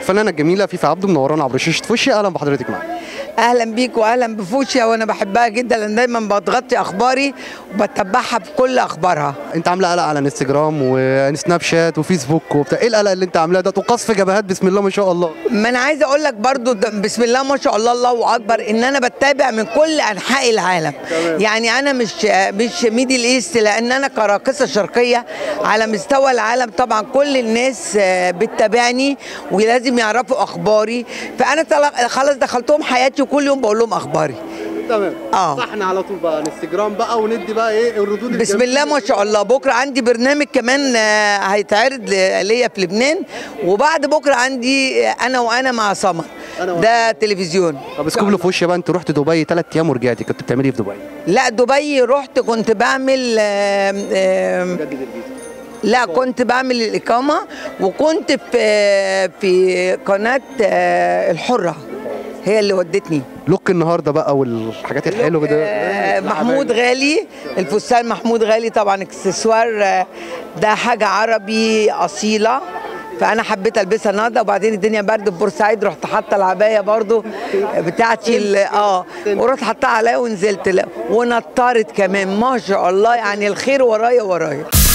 الفنانه الجميله فيفا عبده منورانا عبر شاشه فوشي اهلا بحضرتك معانا اهلا بيك واهلا بفوشيا وانا بحبها جدا لان دايما بتغطي اخباري وبتبعها بكل اخبارها انت عامله قلق على انستجرام وسناب شات وفيسبوك وبتاع ايه القلق اللي انت عاملاه ده وقصف جبهات بسم الله ما شاء الله ما انا عايزه اقول لك برضو ده- بسم الله ما شاء الله الله اكبر ان انا بتابع من كل انحاء العالم يعني انا مش مش ميدل ايست لان انا كراقصه شرقيه على مستوى العالم طبعا كل الناس آه، بتتابعني ولازم يعرفوا اخباري فانا طلع- خلاص دخلتهم حياتي وكل يوم بقول لهم اخباري تمام آه. صحنا على طول بقى انستجرام بقى وندي بقى ايه الردود بسم الجميلة. الله ما شاء الله بكره عندي برنامج كمان آه، هيتعرض ل- ليا في لبنان وبعد بكره عندي آه، انا وانا مع سمر أنا وأنا. ده تلفزيون طب اسكوب له في وشي بقى انت رحت دبي ثلاث ايام ورجعتي كنت بتعملي ايه في دبي؟ لا دبي رحت كنت بعمل آم، آم، جدد الفيزا لا كنت بعمل الإقامة وكنت في في قناة آه، الحرة هي اللي ودتني لوك النهارده بقى والحاجات الحلوه ده آه، محمود غالي الفستان محمود غالي طبعا اكسسوار آه، ده حاجة عربي أصيلة فأنا حبيت ألبسها النهارده وبعدين الدنيا برد في بورسعيد رحت حاطة العباية برضو بتاعتي ال- اه ورحت حطها عليا ونزلت لا ونطرت كمان ما شاء الله يعني الخير ورايا ورايا